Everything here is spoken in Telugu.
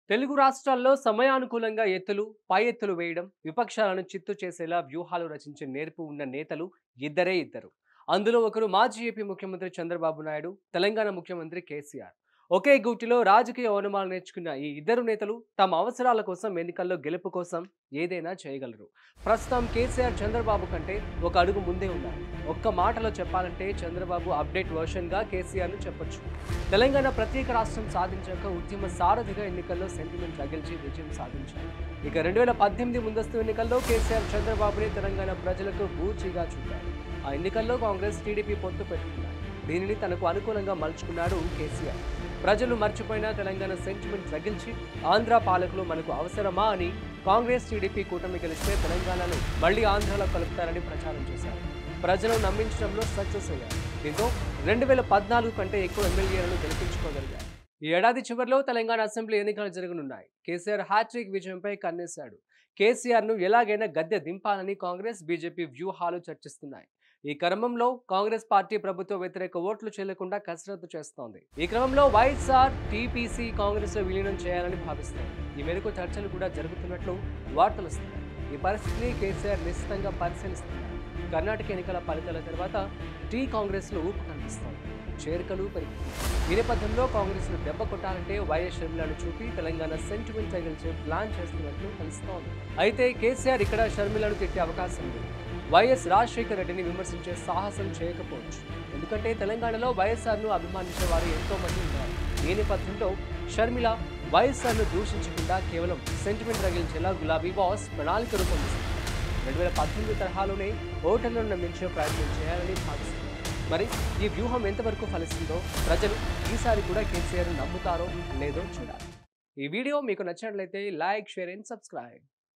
తెలుగు రాష్ట్రాల్లో సమయానుకూలంగా ఎత్తులు పై ఎత్తులు వేయడం విపక్షాలను చిత్తు చేసేలా వ్యూహాలు రచించే నేర్పు ఉన్న నేతలు ఇద్దరే ఇద్దరు అందులో ఒకరు మాజీ ఏపీ ముఖ్యమంత్రి చంద్రబాబు నాయుడు తెలంగాణ ముఖ్యమంత్రి కేసీఆర్ ఒకే గూటిలో రాజకీయ ఓనమాలు నేర్చుకున్న ఈ ఇద్దరు నేతలు తమ అవసరాల కోసం ఎన్నికల్లో గెలుపు కోసం ఏదైనా చేయగలరు ప్రస్తుతం కేసీఆర్ చంద్రబాబు కంటే ఒక అడుగు ముందే ఉన్నారు ఒక్క మాటలో చెప్పాలంటే చంద్రబాబు అప్డేట్ వర్షన్గా కేసీఆర్ను చెప్పొచ్చు తెలంగాణ ప్రత్యేక రాష్ట్రం సాధించాక ఉద్యమ సారథిగా ఎన్నికల్లో సెంటిమెంట్ రగిల్చి విజయం సాధించారు ఇక రెండు వేల పద్దెనిమిది ముందస్తు ఎన్నికల్లో కేసీఆర్ చంద్రబాబుని తెలంగాణ ప్రజలకు బూచిగా చూపారు ఆ ఎన్నికల్లో కాంగ్రెస్ టీడీపీ పొత్తు పెట్టుకున్నారు దీనిని తనకు అనుకూలంగా మలుచుకున్నాడు కేసీఆర్ ప్రజలు మర్చిపోయిన తెలంగాణ సెంటిమెంట్ రగిల్చి ఆంధ్ర పాలకులు మనకు అవసరమా అని కాంగ్రెస్ టీడీపీ కూటమి గెలిస్తే తెలంగాణను మళ్లీ ఆంధ్రలో కలుపుతారని ప్రచారం చేశారు ప్రజలను నమ్మించడంలో సక్సెస్ అయ్యారు దీంతో రెండు వేల పద్నాలుగు కంటే ఎక్కువ ఎమ్మెల్యేలను గెలిపించుకోగలిగారు ఈ ఏడాది చివరిలో తెలంగాణ అసెంబ్లీ ఎన్నికలు జరగనున్నాయి కేసీఆర్ హ్యాట్రిక్ విజయంపై కన్నేశాడు కేసీఆర్ ను ఎలాగైనా గద్దె దింపాలని కాంగ్రెస్ బీజేపీ వ్యూహాలు చర్చిస్తున్నాయి ఈ క్రమంలో కాంగ్రెస్ పార్టీ ప్రభుత్వ వ్యతిరేక ఓట్లు చెల్లకుండా కసరత్తు చేస్తోంది ఈ క్రమంలో వైఎస్ఆర్ టీపీసీ కాంగ్రెస్ లో విలీనం చేయాలని భావిస్తోంది ఈ మేరకు చర్చలు కూడా జరుగుతున్నట్లు వార్తలు వస్తున్నాయి ఈ పరిస్థితిని కేసీఆర్ నిశ్చితంగా పరిశీలిస్తున్నారు కర్ణాటక ఎన్నికల ఫలితాల తర్వాత టీ కాంగ్రెస్ లో ఊపు కనిపిస్తోంది చేరికలు పెరుగుతుంది ఈ నేపథ్యంలో కాంగ్రెస్ ను దెబ్బ కొట్టాలంటే వైఎస్ షర్మిలను చూపి తెలంగాణ సెంటిమెంట్ తగిలించే ప్లాన్ చేస్తున్నట్లు తెలుస్తోంది అయితే కేసీఆర్ ఇక్కడ షర్మిలను తిట్టే అవకాశం ఉంది వైఎస్ రాజశేఖర రెడ్డిని విమర్శించే సాహసం చేయకపోవచ్చు ఎందుకంటే తెలంగాణలో వైఎస్ఆర్ను అభిమానించే వారు ఎంతో మంది ఉన్నారు ఈ నేపథ్యంలో షర్మిల వైఎస్ఆర్ను దూషించకుండా కేవలం సెంటిమెంట్ రగిలించేలా గులాబీ బాస్ ప్రణాళిక రూపొందిస్తుంది రెండు వేల పద్దెనిమిది తరహాలోనే ఓటర్లను నమ్మించే ప్రయత్నం చేయాలని భావిస్తున్నారు మరి ఈ వ్యూహం ఎంతవరకు ఫలిస్తుందో ప్రజలు ఈసారి కూడా కేసీఆర్ నమ్ముతారో లేదో చూడాలి ఈ వీడియో మీకు నచ్చినట్లయితే లైక్ షేర్ అండ్ సబ్స్క్రైబ్